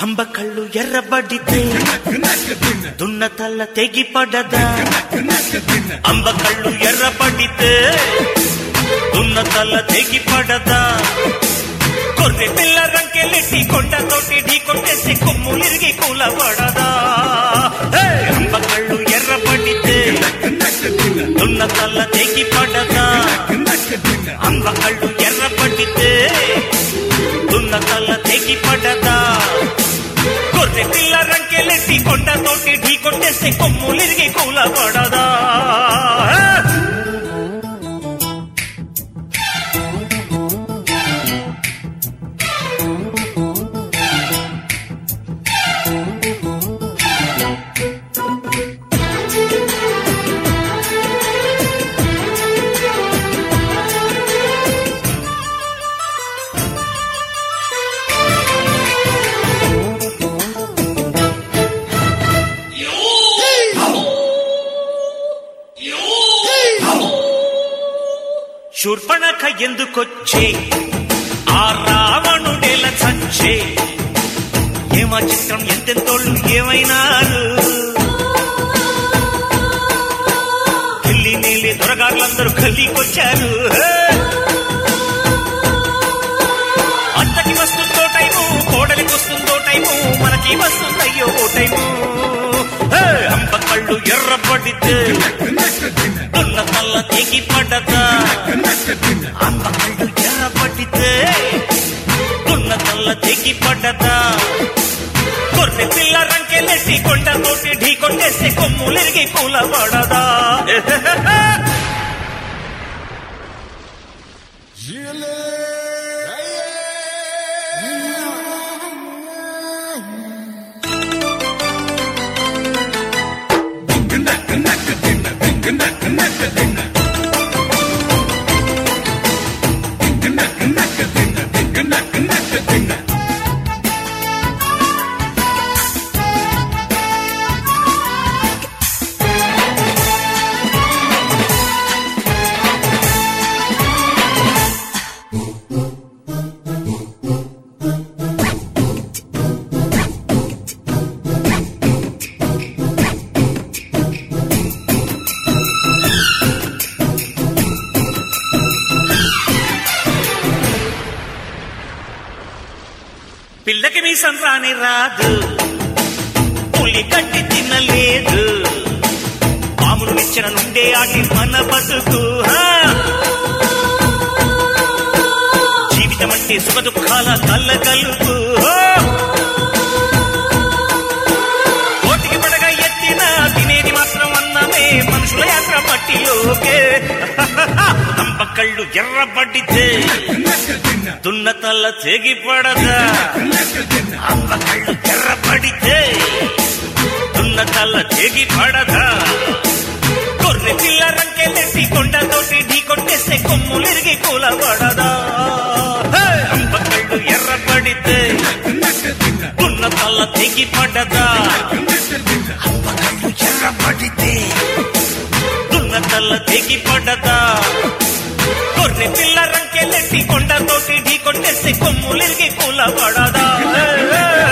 అంబ కళ్ళు ఎర్రబడితే దున్న తల్ల తెగి పడదా అంబ కళ్ళు ఎర్రబడితే దున్న తల్ల తెగి పడదా కొర్రె పిల్ల రంకెలెట్టి కొండతోటి ఢీ కొట్టేసి కొమ్ములిరిగి కూలబడదా హే! అంబ కళ్ళు ఎర్రబడితే దున్న తల్ల తెగి పడదా అంబ కళ్ళు ఎర్రబడితే దున్న తల్ల తెగి పడదా గొర్రె పిల్ల రంకెలెట్టి కొండతోటి ఢీ కొట్టేస్తే కొమ్ములిరిగి కూలబడదా శూర్పణఖ ఎందుకొచ్చే ఆ రావణుడెల చచ్చే ఏమా చిత్రం ఎంతెంతోళ్ళు ఏమైనారు ఢిల్లీ నీలి దొరగారులందరూ గల్లీకొచ్చారు హే! అత్తకి వస్తుందో టైము కోడలికి వస్తుందో టైము మనకి వస్తుందయ్యో ఓ టైము హే! అంబ కళ్ళు ఎర్రపడితే దున్న తల్ల తెగి పడదా అంబ కళ్ళు ఎర్రపడితే దున్న తల్ల తెగి పడదా కొర్రె పిల్ల రంకెలెట్టి కొండతోటి ఢీ కొట్టేస్తే కొమ్ములిరిగి కూలబడదా పిల్లకి మీ సంతాని రాదు పులి కట్టి తినలేదు పాములు నిచ్చెన నుండే ఆటి మన బతుకు హా! జీవితం అంటే సుఖ దుఃఖాల కళ్ళగలుగు కోటికి పడగా ఎత్తిన తినేది మాత్రం అన్నమే మనుషుల యాత్ర పట్టిలోకే అంబ కళ్ళు ఎర్రబడితే దున్న తల్ల తెగి పడదా అంబ కళ్ళు ఎర్రబడితే దున్న తల్ల తెగి పడదా గొర్రె పిల్ల రంకెలెట్టి కొండతోటి ఢీ కొట్టేస్తే కొమ్ములిరిగి కూలబడదా హే! అంబ కళ్ళు ఎర్రబడితే దున్న తల్ల తెగి పడదా అంబ కళ్ళు ఎర్రబడితే దున్న తల్ల తెగి పడదా గొర్రె పిల్ల రంకెలెట్టి కొండతోటి ఢీ కొట్టేస్తే కొమ్ములిరిగి కూలబడదా హే! హే!